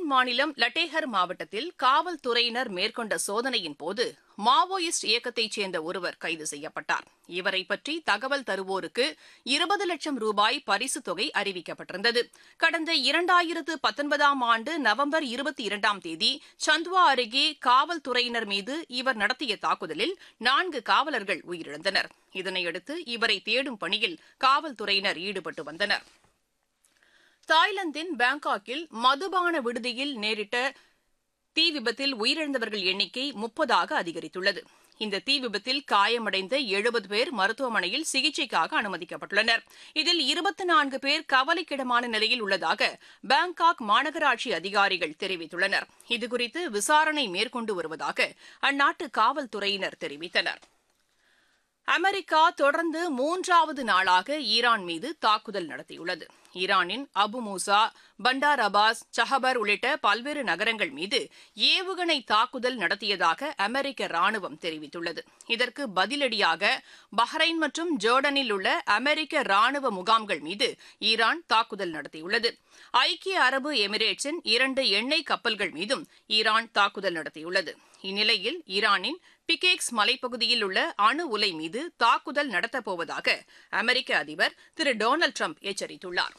மாநிலம் லட்டேகர் மாவட்டத்தில் காவல்துறையினர் மேற்கொண்ட சோதனையின் போது மாவோயிஸ்ட் இயக்கத்தைச் சேர்ந்த ஒருவர் கைது செய்யப்பட்டார் இவரை பற்றி தகவல் தருவோருக்கு இருபது லட்சம் ரூபாய் பரிசுத் தொகை அறிவிக்கப்பட்டிருந்தது கடந்த இரண்டாயிரத்து பத்தொன்பதாம் ஆண்டு நவம்பர் இருபத்தி இரண்டாம் தேதி சந்த்வா அருகே காவல்துறையினர் மீது இவர் நடத்திய தாக்குதலில் நான்கு காவலர்கள் உயிரிழந்தனர் இதனையடுத்து இவரை தேடும் பணியில் காவல்துறையினர் ஈடுபட்டு வந்தனர் தாய்லாந்தின் பாங்காக்கில் மதுபான விடுதியில் நேரிட்ட தீ விபத்தில் உயிரிழந்தவர்கள் எண்ணிக்கை முப்பதாக அதிகரித்துள்ளது இந்த தீ விபத்தில் காயமடைந்த எழுபது பேர் மருத்துவமனையில் சிகிச்சைக்காக அனுமதிக்கப்பட்டுள்ளனர் இதில் இருபத்தி நான்கு பேர் கவலைக்கிடமான நிலையில் உள்ளதாக பாங்காக் மாநகராட்சி அதிகாரிகள் தெரிவித்துள்ளனர் இதுகுறித்து விசாரணை மேற்கொண்டு வருவதாக அந்நாட்டு காவல்துறையினர் தெரிவித்தனர் அமெரிக்கா தொடர்ந்து மூன்றாவது நாளாக ஈரான் மீது தாக்குதல் நடத்தியுள்ளது ஈரானின் அபு மூசா பண்டார் அபாஸ் சஹபர் உள்ளிட்ட பல்வேறு நகரங்கள் மீது ஏவுகணை தாக்குதல் நடத்தியதாக அமெரிக்க ராணுவம் தெரிவித்துள்ளது இதற்கு பதிலடியாக பஹ்ரைன் மற்றும் ஜோர்டனில் உள்ள அமெரிக்க ராணுவ முகாம்கள் மீது ஈரான் தாக்குதல் நடத்தியுள்ளது ஐக்கிய அரபு எமிரேட்ஸின் இரண்டு எண்ணெய் கப்பல்கள் மீதும் ஈரான் தாக்குதல் நடத்தியுள்ளது இந்நிலையில் ஈரானின் பிகேக்ஸ் மலைப்பகுதியில் உள்ள அணு உலை மீது தாக்குதல் நடத்தப்போவதாக அமெரிக்க அதிபர் திரு டொனால்டு ட்ரம்ப் எச்சரித்துள்ளார்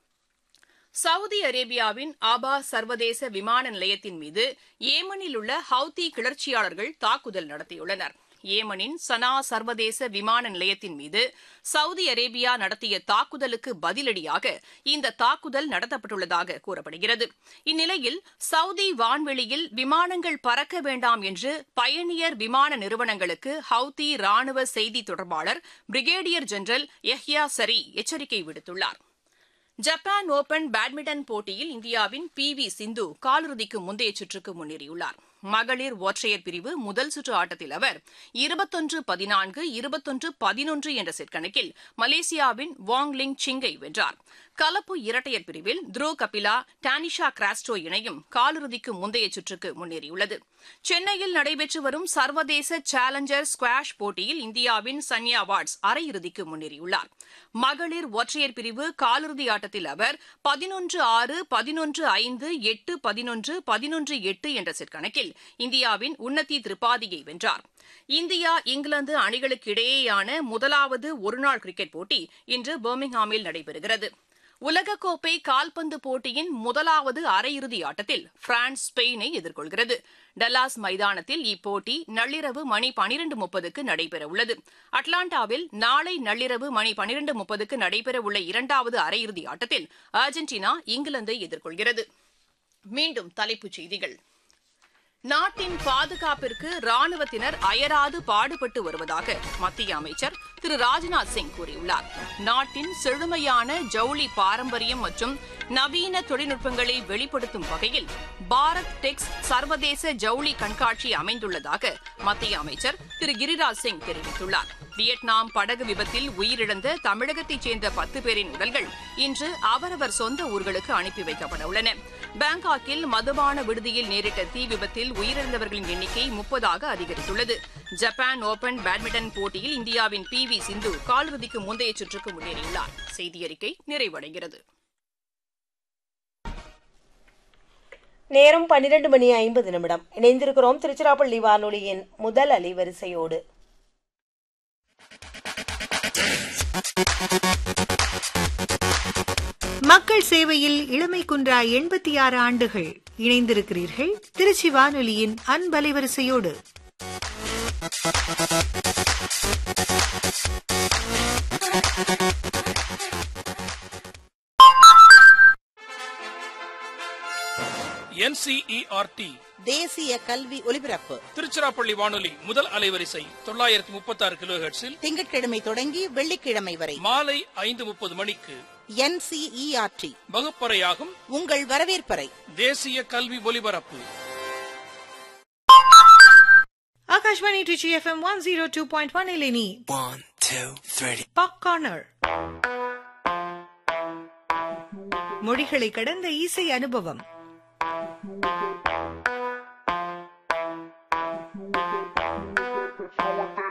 சவுதி அரேபியாவின் ஆபா சர்வதேச விமான நிலையத்தின் மீது ஏமனில் உள்ள ஹவுதி கிளர்ச்சியாளர்கள் தாக்குதல் நடத்தியுள்ளனர் ஏமனின் சனா சர்வதேச விமான நிலையத்தின் மீது சவுதி அரேபியா நடத்திய தாக்குதலுக்கு பதிலடியாக இந்த தாக்குதல் நடத்தப்பட்டுள்ளதாக கூறப்படுகிறது இந்நிலையில் சவுதி வான்வெளியில் விமானங்கள் பறக்க வேண்டாம் என்று பயணியர் விமான நிறுவனங்களுக்கு ஹவுதி ராணுவ செய்தி தொடர்பாளர் பிரிகேடியர் ஜெனரல் யஹ்யா சரி எச்சரிக்கை விடுத்துள்ளார் ஜப்பான் ஓபன் பேட்மிண்டன் போட்டியில் இந்தியாவின் பி வி சிந்து காலிறுதிக்கு முந்தைய சுற்றுக்கு முன்னேறியுள்ளார் மகளிர் ஒற்றையர் பிரிவு முதல் சுற்று ஆட்டத்தில் அவர் இருபத்தொன்று பதினான்கு இருபத்தொன்று பதினொன்று என்ற செட் கணக்கில் மலேசியாவின் வாங் லிங் சிங்கை வென்றார் கலப்பு இரட்டையர் பிரிவில் த்ரோ கபிலா டானிஷா கிராஸ்டோ இணையும் காலிறுதிக்கு முந்தைய சுற்றுக்கு முன்னேறியுள்ளது சென்னையில் நடைபெற்று வரும் சர்வதேச சேலஞ்சர் ஸ்குவாஷ் போட்டியில் இந்தியாவின் சன்யா வாட்ஸ் அரையிறுதிக்கு முன்னேறியுள்ளார் மகளிர் ஒற்றையர் பிரிவு காலிறுதி ஆட்டத்தில் அவர் பதினொன்று ஆறு பதினொன்று ஐந்து எட்டு பதினொன்று பதினொன்று எட்டு என்ற செட் கணக்கில் இந்தியாவின் உன்னதி திரிபாதியை வென்றார் இந்தியா இங்கிலாந்து அணிகளுக்கு இடையேயான முதலாவது ஒருநாள் கிரிக்கெட் போட்டி இன்று பர்மிங்ஹாமில் நடைபெறுகிறது உலகக்கோப்பை கால்பந்து போட்டியின் முதலாவது அரையிறுதி ஆட்டத்தில் பிரான்ஸ் ஸ்பெயினை எதிர்கொள்கிறது டல்லாஸ் மைதானத்தில் இப்போட்டி நள்ளிரவு மணி பனிரண்டு முப்பதுக்கு நடைபெறவுள்ளது அட்லாண்டாவில் நாளை நள்ளிரவு மணி பனிரண்டு முப்பதுக்கு நடைபெறவுள்ள இரண்டாவது அரையிறுதி ஆட்டத்தில் அர்ஜென்டினா இங்கிலாந்தை எதிர்கொள்கிறது மீண்டும் தலைப்புச் செய்திகள் நாட்டின் பாதுகாப்பிற்கு ராணுவத்தினர் அயராது பாடுபட்டு வருவதாக மத்திய அமைச்சர் திரு ராஜ்நாத் சிங் கூறியுள்ளார் நாட்டின் செழுமையான ஜவுளி பாரம்பரியம் மற்றும் நவீன தொழில்நுட்பங்களை வெளிப்படுத்தும் வகையில் பாரத் டெக்ஸ் சர்வதேச ஜவுளி கண்காட்சி அமைந்துள்ளதாக மத்திய அமைச்சர் திரு கிரிராஜ் சிங் தெரிவித்துள்ளார் வியட்நாம் படகு விபத்தில் உயிரிழந்த தமிழகத்தைச் சேர்ந்த பத்து பேரின் உடல்கள் இன்று அவரவர் சொந்த ஊர்களுக்கு அனுப்பி வைக்கப்பட உள்ளன பாங்காக்கில் மதுபான விடுதியில் நேரிட்ட தீ விபத்தில் உயிரிழந்தவர்களின் எண்ணிக்கை முப்பதாக அதிகரித்துள்ளது ஜப்பான் ஓபன் பேட்மிண்டன் போட்டியில் இந்தியாவின் பி வி சிந்து காலிறுதிக்கு முந்தைய சுற்றுக்கு முன்னேறியுள்ளார் செய்தியறிக்கை நிறைவடைகிறது நேரம் பன்னிரண்டு மணி ஐம்பது நிமிடம் இணைந்திருக்கிறோம் திருச்சிராப்பள்ளி வானொலியின் முதல் அலைவரிசையோடு மக்கள் சேவையில் இளமை குன்றா எண்பத்தி ஆறு ஆண்டுகள் இணைந்திருக்கிறீர்கள் திருச்சி வானொலியின் அன்பலைவரிசையோடு என்சிஇஆர்டி தேசிய கல்வி ஒலிபரப்பு திருச்சிராப்பள்ளி வானொலி முதல் அலைவரிசை தொள்ளாயிரத்தி முப்பத்தி ஆறு கிலோ ஹெர்ட்ஸில் திங்கட்கிழமை தொடங்கி வெள்ளிக்கிழமை வரை மாலை ஐந்து முப்பது மணிக்கு என்சிஇஆர்டி வகுப்பறையாகும் உங்கள் வரவேற்பறை தேசிய கல்வி ஒலிபரப்பு Akashvani Trichy FM one zero two point one இலினி One, two, three. Pop corner மொழிகளை கடந்த இசை அனுபவம் Thank you.